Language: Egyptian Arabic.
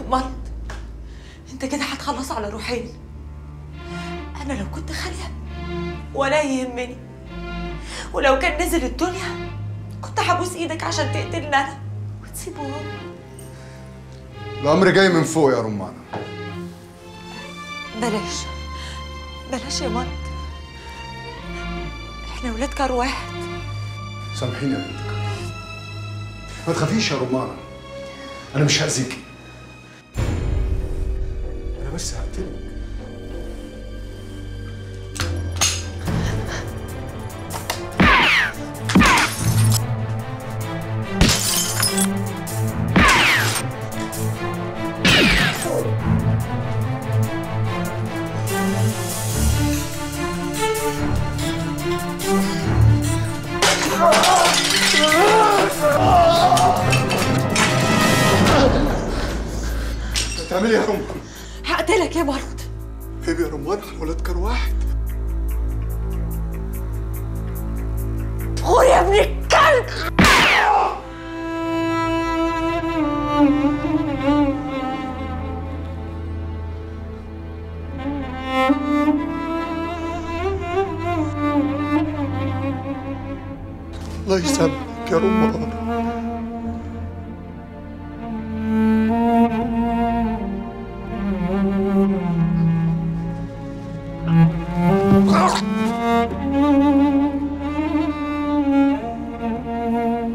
مرض انت كده هتخلص على روحين انا لو كنت خاليه ولا يهمني ولو كان نزل الدنيا كنت هبوس ايدك عشان تقتلني انا وتسيبه هو الامر جاي من فوق يا رمانه بلاش بلاش يا مرض احنا ولاد كار واحد سامحيني يا بنت كرم. ما تخافيش يا رمانه انا مش هاذيكي انا بس هقتلك بتعملي إيه يا رمانه هقتلك يا مرض عيب يا رمانه احنا ولاد كار واحد غور يا ابن الكلب الله يسامحك يا رمانه